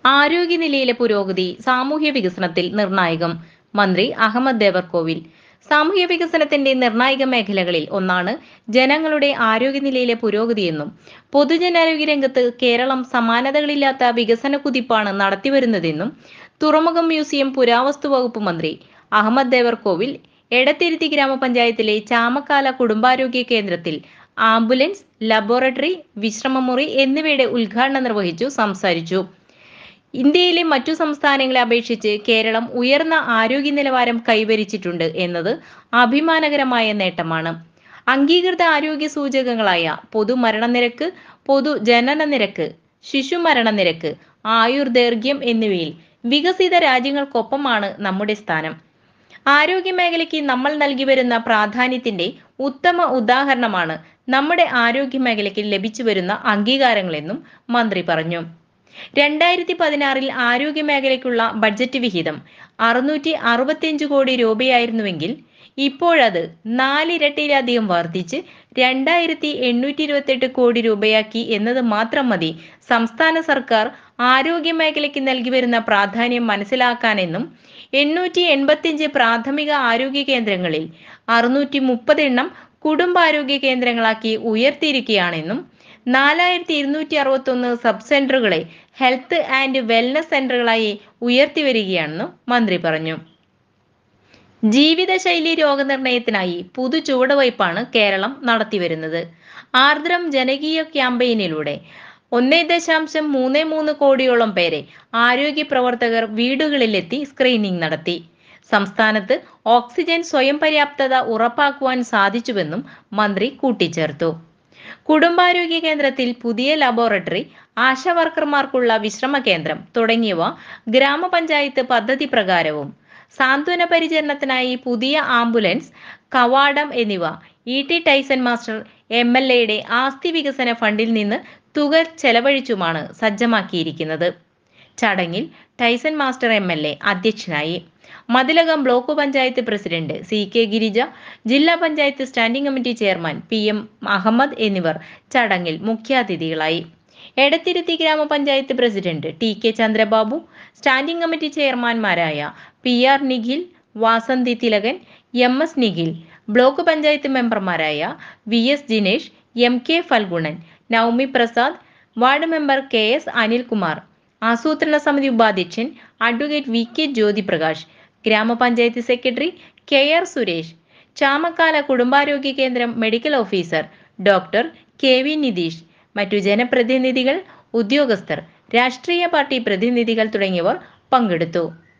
ആരോഗ്യനിലയിലെ പുരോഗതി സാമൂഹ്യ വികസനത്തിൽ നിർണായകം മന്ത്രി അഹമ്മദ് ദേവർകോവിൽ സാമൂഹ്യ വികസനത്തിന്റെ നിർണായക മേഖലകളിൽ ഒന്നാണ് ജനങ്ങളുടെ ആരോഗ്യനിലയിലെ പുരോഗതിയെന്നും പൊതുജനാരോഗ്യ രംഗത്ത് കേരളം സമാനതകളില്ലാത്ത വികസന കുതിപ്പാണ് നടത്തിവരുന്നതെന്നും തുറമുഖം മ്യൂസിയം പുരാവസ്തു വകുപ്പ് മന്ത്രി അഹമ്മദ് ദേവർകോവിൽ എടത്തിരുത്തി ഗ്രാമപഞ്ചായത്തിലെ ചാമക്കാല കുടുംബാരോഗ്യ കേന്ദ്രത്തിൽ ആംബുലൻസ് ലബോറട്ടറി വിശ്രമമുറി എന്നിവയുടെ ഉദ്ഘാടനം നിർവഹിച്ചു സംസാരിച്ചു ഇന്ത്യയിലെ മറ്റു സംസ്ഥാനങ്ങളെ അപേക്ഷിച്ച് കേരളം ഉയർന്ന ആരോഗ്യ നിലവാരം കൈവരിച്ചിട്ടുണ്ട് എന്നത് അഭിമാനകരമായ നേട്ടമാണ് അംഗീകൃത ആരോഗ്യ സൂചകങ്ങളായ പൊതുമരണനിരക്ക് പൊതു ജനന നിരക്ക് ശിശുമരണ നിരക്ക് ആയുർദൈർഘ്യം എന്നിവയിൽ വികസിത രാജ്യങ്ങൾക്കൊപ്പമാണ് നമ്മുടെ സ്ഥാനം ആരോഗ്യ മേഖലയ്ക്ക് നമ്മൾ നൽകി വരുന്ന പ്രാധാന്യത്തിന്റെ ഉത്തമ ഉദാഹരണമാണ് നമ്മുടെ ആരോഗ്യ മേഖലയ്ക്ക് ലഭിച്ചു വരുന്ന അംഗീകാരങ്ങളെന്നും മന്ത്രി പറഞ്ഞു രണ്ടായിരത്തി പതിനാറിൽ ആരോഗ്യ മേഖലയ്ക്കുള്ള ബഡ്ജറ്റ് വിഹിതം അറുന്നൂറ്റി അറുപത്തിയഞ്ച് കോടി രൂപയായിരുന്നുവെങ്കിൽ ഇപ്പോഴത് നാലിരട്ടിയിലധികം വർദ്ധിച്ച് രണ്ടായിരത്തി എണ്ണൂറ്റി ഇരുപത്തെട്ട് കോടി രൂപയാക്കി എന്നത് മാത്രം മതി സംസ്ഥാന സർക്കാർ ആരോഗ്യ മേഖലയ്ക്ക് നൽകി വരുന്ന പ്രാധാന്യം മനസ്സിലാക്കാനെന്നും എണ്ണൂറ്റി എൺപത്തിയഞ്ച് പ്രാഥമിക ആരോഗ്യ കേന്ദ്രങ്ങളിൽ അറുന്നൂറ്റി മുപ്പത് എണ്ണം കുടുംബാരോഗ്യ കേന്ദ്രങ്ങളാക്കി ഉയർത്തിയിരിക്കുകയാണെന്നും നാലായിരത്തി ഇരുന്നൂറ്റി അറുപത്തൊന്ന് സബ് സെന്ററുകളെ ഹെൽത്ത് ആൻഡ് വെൽനസ് സെന്ററുകളായി ഉയർത്തി വരികയാണെന്നും മന്ത്രി പറഞ്ഞു ജീവിതശൈലി രോഗനിർണയത്തിനായി പുതു ചുവടുവയ്പ്പാണ് കേരളം നടത്തിവരുന്നത് ആർദ്രം ജനകീയ ക്യാമ്പയിനിലൂടെ ഒന്നേ ദശാംശം മൂന്ന് മൂന്ന് കോടിയോളം പേരെ ആരോഗ്യ പ്രവർത്തകർ വീടുകളിലെത്തി സ്ക്രീനിംഗ് നടത്തി സംസ്ഥാനത്ത് ഓക്സിജൻ സ്വയം പര്യാപ്തത ഉറപ്പാക്കുവാൻ സാധിച്ചുവെന്നും മന്ത്രി കൂട്ടിച്ചേർത്തു കുടുംബാരോഗ്യ കേന്ദ്രത്തിൽ പുതിയ ലബോറട്ടറി ആശാ വർക്കർമാർക്കുള്ള വിശ്രമ കേന്ദ്രം തുടങ്ങിയവ ഗ്രാമപഞ്ചായത്ത് പദ്ധതി പ്രകാരവും സാന്ത്വന പരിചരണത്തിനായി പുതിയ ആംബുലൻസ് കവാടം എന്നിവ E T Tyson master M L എയുടെ ആസ്തി വികസന ഫണ്ടിൽ നിന്ന് തുക ചെലവഴിച്ചുമാണ് സജ്ജമാക്കിയിരിക്കുന്നത് ചടങ്ങിൽ Tyson master M L A അധ്യക്ഷനായി Mathilakam block panchayat president C K Girija ജില്ലാ panchayat standing committee chairman P M Ahammed എന്നിവർ ചടങ്ങിൽ മുഖ്യാതിഥികളായി എടത്തിരുത്തി ഗ്രാമപഞ്ചായത്ത് president T K Chandrababu standing committee ചെയർമാൻമാരായ P R Nikhil Vasanthi Thilakan M S Nikhil block panchayat മെമ്പർമാരായ V S Jinesh M K Phalgunan Navami Prasad ward member K S Anilkumar ആസൂത്രണ സമിതി ഉപാധ്യക്ഷൻ അഡ്വക്കേറ്റ് വി കെ ജ്യോതിപ്രകാശ് ഗ്രാമപഞ്ചായത്ത് secretary K R Suresh Chamakkala കുടുംബാരോഗ്യ കേന്ദ്രം medical officer doctor K V Nitheesh മറ്റു ജനപ്രതിനിധികൾ ഉദ്യോഗസ്ഥർ രാഷ്ട്രീയ പാർട്ടി പ്രതിനിധികൾ തുടങ്ങിയവർ പങ്കെടുത്തു